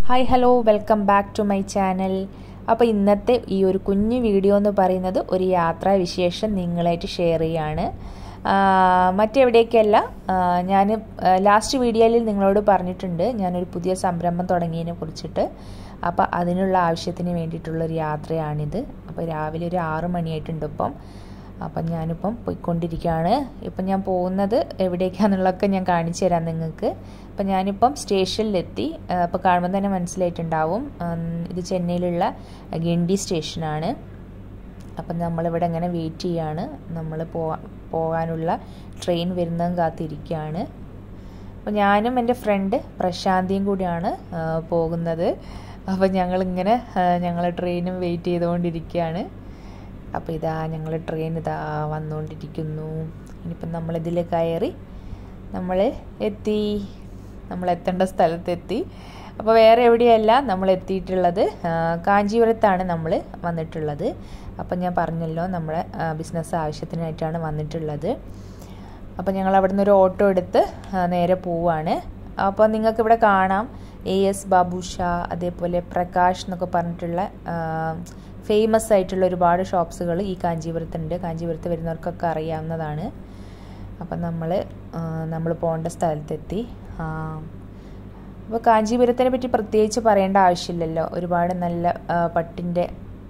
hi hello welcome back to my channel അപ്പോൾ ഇന്നത്തെ ഈ ഒരു കുഞ്ഞു വീഡിയോ എന്ന് പറയുന്നത് ഒരു യാത്രാ വിശേഷം നിങ്ങളായിട്ട് ഷെയർ ചെയ്യാണ് മറ്റെവിടേക്കല്ല ഞാൻ ലാസ്റ്റ് വീഡിയോയിൽ നിങ്ങളോട് പറഞ്ഞിട്ടുണ്ട് ഞാനൊരു പുതിയ സംരംഭം തുടങ്ങിയതിനെ കുറിച്ചിട്ട് അപ്പോൾ അതിനുള്ള ആവശ്യത്തിന് വേണ്ടിയിട്ടുള്ളൊരു യാത്രയാണിത് അപ്പോൾ രാവിലെ ഒരു ആറ് മണിയായിട്ടുണ്ട് ഇപ്പം അപ്പം ഞാനിപ്പം പോയിക്കൊണ്ടിരിക്കുകയാണ് ഇപ്പം ഞാൻ പോകുന്നത് എവിടേക്കാണെന്നുള്ളതൊക്കെ ഞാൻ കാണിച്ചു തരാം നിങ്ങൾക്ക് അപ്പം ഞാനിപ്പം സ്റ്റേഷനിലെത്തി അപ്പോൾ കാണുമ്പോൾ തന്നെ മനസ്സിലായിട്ടുണ്ടാവും ഇത് ചെന്നൈയിലുള്ള ഗിണ്ടി സ്റ്റേഷനാണ് അപ്പം നമ്മളിവിടെ ഇങ്ങനെ വെയിറ്റ് ചെയ്യാണ് നമ്മൾ പോവാ പോകാനുള്ള ട്രെയിൻ വരുന്നതും കാത്തിരിക്കുകയാണ് അപ്പോൾ ഞാനും എൻ്റെ ഫ്രണ്ട് പ്രശാന്തിയും കൂടിയാണ് പോകുന്നത് അപ്പോൾ ഞങ്ങളിങ്ങനെ ഞങ്ങൾ ട്രെയിനും വെയിറ്റ് ചെയ്തുകൊണ്ടിരിക്കുകയാണ് അപ്പോൾ ഇതാ ഞങ്ങൾ ട്രെയിൻ ഇതാ വന്നുകൊണ്ടിരിക്കുന്നു ഇനിയിപ്പം നമ്മളിതിൽ കയറി നമ്മൾ എത്തി നമ്മൾ എത്തേണ്ട സ്ഥലത്തെത്തി അപ്പോൾ വേറെ എവിടെയല്ല നമ്മൾ എത്തിയിട്ടുള്ളത് കാഞ്ചീപുരത്താണ് നമ്മൾ വന്നിട്ടുള്ളത് അപ്പം ഞാൻ പറഞ്ഞല്ലോ നമ്മുടെ ബിസിനസ് ആവശ്യത്തിനായിട്ടാണ് വന്നിട്ടുള്ളത് അപ്പോൾ ഞങ്ങൾ അവിടെ നിന്ന് ഒരു ഓട്ടോ എടുത്ത് നേരെ പോവാണ് അപ്പോൾ നിങ്ങൾക്ക് ഇവിടെ കാണാം എ എസ് ബാബുഷ അതേപോലെ പ്രകാശ് എന്നൊക്കെ പറഞ്ഞിട്ടുള്ള ഫേമസ് ആയിട്ടുള്ള ഒരുപാട് ഷോപ്സുകൾ ഈ കാഞ്ചീപുരത്തുണ്ട് കാഞ്ചീപുരത്ത് വരുന്നവർക്കൊക്കെ അറിയാവുന്നതാണ് അപ്പം നമ്മൾ നമ്മൾ പോകേണ്ട സ്ഥലത്തെത്തി അപ്പോൾ കാഞ്ചീപുരത്തിനെ പറ്റി പ്രത്യേകിച്ച് പറയേണ്ട ആവശ്യമില്ലല്ലോ ഒരുപാട് നല്ല പട്ടിൻ്റെ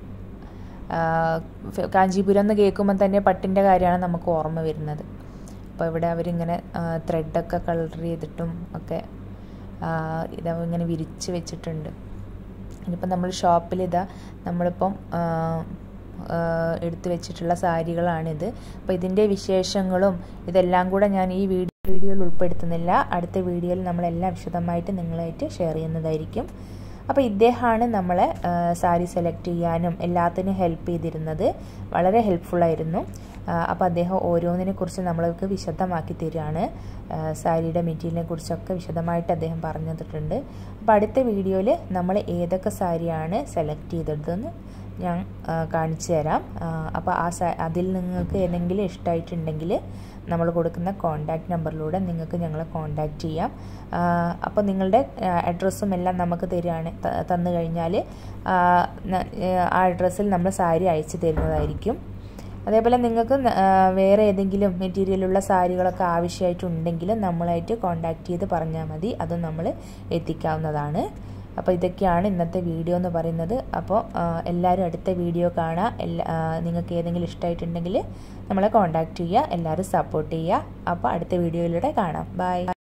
കാഞ്ചീപുരം എന്ന് കേൾക്കുമ്പോൾ തന്നെ പട്ടിൻ്റെ കാര്യമാണ് നമുക്ക് ഓർമ്മ വരുന്നത് അപ്പോൾ ഇവിടെ അവരിങ്ങനെ ത്രെഡൊക്കെ കളർ ചെയ്തിട്ടും ഒക്കെ ഇതാ ഇങ്ങനെ വിരിച്ച് വെച്ചിട്ടുണ്ട് ഇനിയിപ്പം നമ്മൾ ഷോപ്പിൽ ഇതാ നമ്മളിപ്പം എടുത്തു വെച്ചിട്ടുള്ള സാരികളാണിത് അപ്പോൾ ഇതിൻ്റെ വിശേഷങ്ങളും ഇതെല്ലാം കൂടെ ഞാൻ ഈ വീഡിയോ വീഡിയോയിൽ ഉൾപ്പെടുത്തുന്നില്ല അടുത്ത വീഡിയോയിൽ നമ്മളെല്ലാം വിശദമായിട്ട് നിങ്ങളായിട്ട് ഷെയർ ചെയ്യുന്നതായിരിക്കും അപ്പോൾ ഇദ്ദേഹമാണ് നമ്മളെ സാരി സെലക്ട് ചെയ്യാനും എല്ലാത്തിനും ഹെൽപ്പ് ചെയ്തിരുന്നത് വളരെ ഹെൽപ്ഫുള്ളായിരുന്നു അപ്പോൾ അദ്ദേഹം ഓരോന്നിനെ കുറിച്ച് നമ്മൾക്ക് വിശദമാക്കി തരികയാണ് സാരിയുടെ മെറ്റീരിയലിനെ കുറിച്ചൊക്കെ വിശദമായിട്ട് അദ്ദേഹം പറഞ്ഞു തന്നിട്ടുണ്ട് അപ്പോൾ അടുത്ത വീഡിയോയിൽ നമ്മൾ ഏതൊക്കെ സാരിയാണ് സെലക്ട് ചെയ്തതെന്ന് ഞാൻ കാണിച്ചു തരാം അപ്പോൾ ആ സാ അതിൽ നിങ്ങൾക്ക് ഏതെങ്കിലും ഇഷ്ടമായിട്ടുണ്ടെങ്കിൽ നമ്മൾ കൊടുക്കുന്ന കോണ്ടാക്ട് നമ്പറിലൂടെ നിങ്ങൾക്ക് ഞങ്ങളെ കോണ്ടാക്ട് ചെയ്യാം അപ്പോൾ നിങ്ങളുടെ അഡ്രസ്സും എല്ലാം നമുക്ക് തരികയാണ് തന്നു കഴിഞ്ഞാൽ ആ അഡ്രസ്സിൽ നമ്മൾ സാരി അയച്ചു തരുന്നതായിരിക്കും അതേപോലെ നിങ്ങൾക്ക് വേറെ ഏതെങ്കിലും മെറ്റീരിയലുള്ള സാരികളൊക്കെ ആവശ്യമായിട്ടുണ്ടെങ്കിൽ നമ്മളായിട്ട് കോണ്ടാക്ട് ചെയ്ത് പറഞ്ഞാൽ മതി അതും നമ്മൾ എത്തിക്കാവുന്നതാണ് അപ്പോൾ ഇതൊക്കെയാണ് ഇന്നത്തെ വീഡിയോ എന്ന് പറയുന്നത് അപ്പോൾ എല്ലാവരും അടുത്ത വീഡിയോ കാണുക എല്ലാ നിങ്ങൾക്ക് ഏതെങ്കിലും ഇഷ്ടമായിട്ടുണ്ടെങ്കിൽ നമ്മളെ കോണ്ടാക്ട് ചെയ്യുക എല്ലാവരും സപ്പോർട്ട് ചെയ്യുക അപ്പോൾ അടുത്ത വീഡിയോയിലൂടെ കാണാം ബൈ